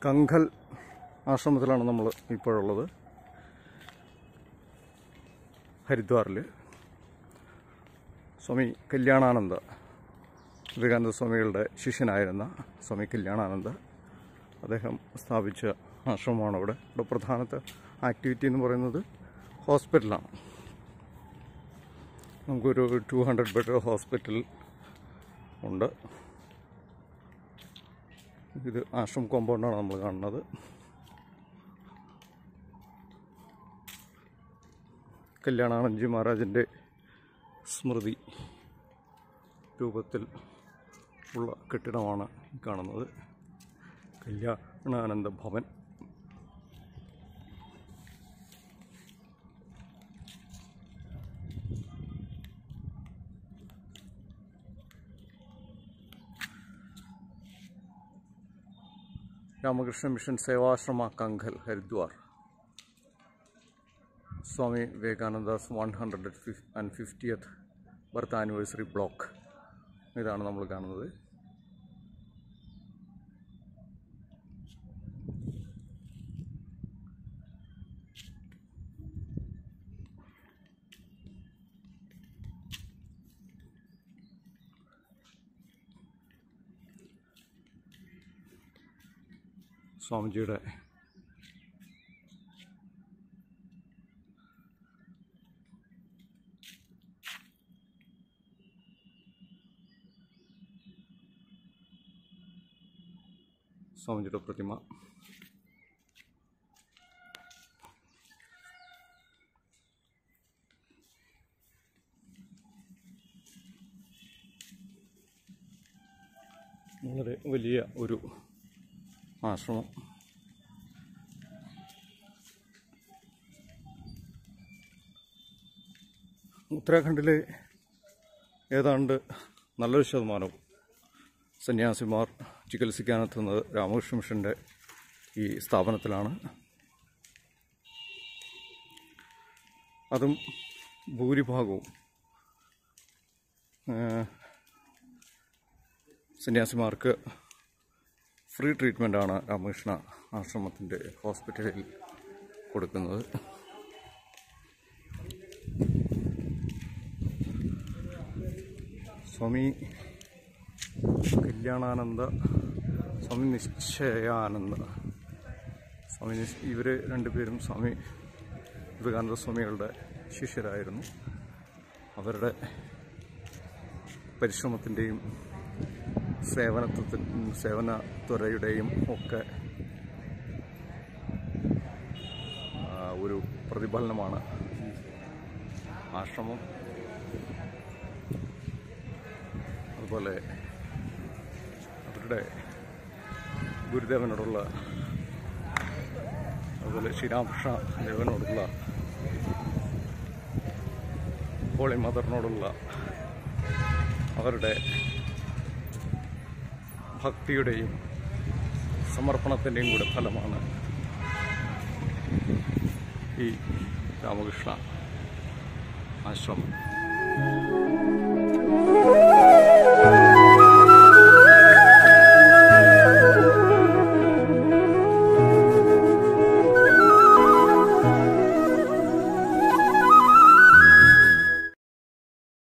Kangal ആശ്രമത്തിലാണ് നമ്മൾ ഇപ്പോഴുള്ളത് ഹരിദ്വാറിൽ സ്വാമി കല്യാണാനന്ദ വിവേകാനന്ദ സ്വാമികളുടെ ശിഷ്യനായിരുന്ന സ്വാമി കല്യാണാനന്ദ അദ്ദേഹം സ്ഥാപിച്ച ആശ്രമമാണ് ഇവിടെ ഇവിടെ പ്രധാനത്തെ ആക്ടിവിറ്റി എന്ന് പറയുന്നത് ഹോസ്പിറ്റലാണ് നമുക്കൊരു ടു ഹൺഡ്രഡ് ബെഡ് ഹോസ്പിറ്റൽ ഉണ്ട് ഇത് ആശ്രം കോമ്പൗണ്ടാണ് നമ്മൾ കാണുന്നത് കല്യാണാനന്ദജി മഹാരാജൻ്റെ സ്മൃതി രൂപത്തിൽ ഉള്ള കെട്ടിടമാണ് ഈ കാണുന്നത് Kalyanananda Bhavan Ramakrishna Mission Sevashrama Kankhal Haridwar Swami Vivekananda's one hundred and fiftieth birth anniversary block ഇതാണ് നമ്മൾ കാണുന്നത് സ്വാമിജിയുടെ സ്വാമിജിയുടെ പ്രതിമ വളരെ വലിയ ഒരു ആശ്രമം ഉത്തരാഖണ്ഡിലെ ഏതാണ്ട് നല്ലൊരു ശതമാനം സന്യാസിമാർ ചികിത്സിക്കാനെത്തുന്നത് രാമകൃഷ്ണ മിഷൻ്റെ ഈ സ്ഥാപനത്തിലാണ് അതും ഭൂരിഭാഗവും ഏഹ്, സന്യാസിമാർക്ക് ഫ്രീ ട്രീറ്റ്മെൻറ്റാണ് രാമകൃഷ്ണ ആശ്രമത്തിൻ്റെ ഹോസ്പിറ്റലിൽ കൊടുക്കുന്നത് സ്വാമി കല്യാണാനന്ദ സ്വാമി നിശ്ചയാനന്ദ സ്വാമി നിശ് ഇവർ രണ്ടുപേരും സ്വാമി വിവേകാനന്ദ സ്വാമികളുടെ ശിഷ്യരായിരുന്നു അവരുടെ പരിശ്രമത്തിൻ്റെയും സേവനത്വത്തിൽ സേവന ത്വരയുടെയും ഒക്കെ ആ, ഒരു പ്രതിഫലനമാണ് ഈ ആശ്രമം അതുപോലെ അവരുടെ ഗുരുദേവനോടുള്ള അതുപോലെ ശ്രീരാമകൃഷ്ണ ദേവനോടുള്ള ഹോളി മദറിനോടുള്ള അവരുടെ ഭക്തിയുടെയും സമർപ്പണത്തിൻ്റെയും കൂടെ ഫലമാണ് ഈ രാമകൃഷ്ണ ആശ്രമം